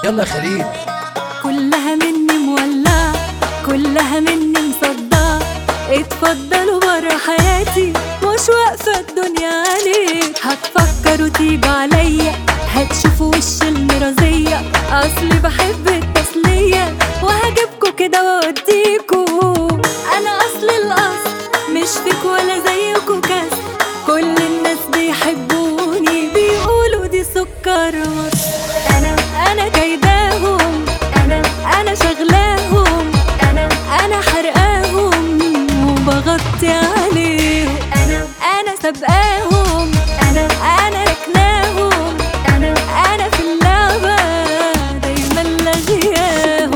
يلا يا خليل كلها مني مولعة كلها مني مصدعة اتفضلوا برا حياتي مش واقفة الدنيا عليك هتفكروا تيجوا عليا هتشوفوا وش المرازية اصلي بحب التسلية وهجيبكوا كده واوديكوا انا اصل الاصل مش فيك ولا زيكوا كاس كل الناس بيحبوني بيقولوا دي سكر مصر انا انا كيداهم انا انا شغلاهم انا انا حرقاهم وبغطي عليهم انا انا سابقاهم انا انا ركناهم انا انا في اللعبه دايما لاغياهم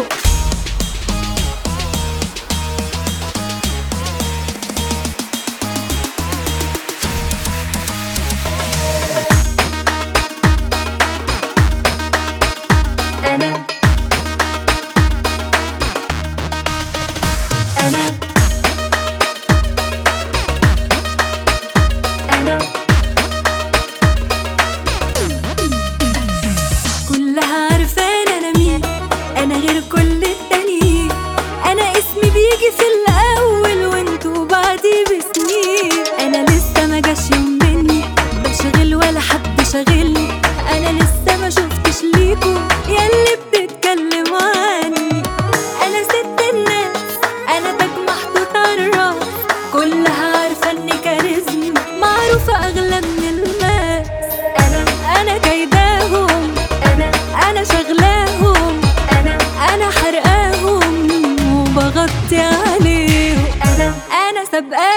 انا انا انا كلها عارفان انا مين انا غير كل التانيين انا اسمي بيجي في الاول وانتوا بعدي بسنين انا لسه ما جاش يوم مني بشغل ولا حد شاغلني انا لسه ما شفتش ليكوا ياللي بتتكلموا عني انا ست الناس انا تاج محطوط على الراس كلها عارفه اني كاريزما معروفه اغلى من الماس انا انا كيداهم انا انا شغلاهم انا انا حرقاهم وبغطي عليهم انا انا سابقاهم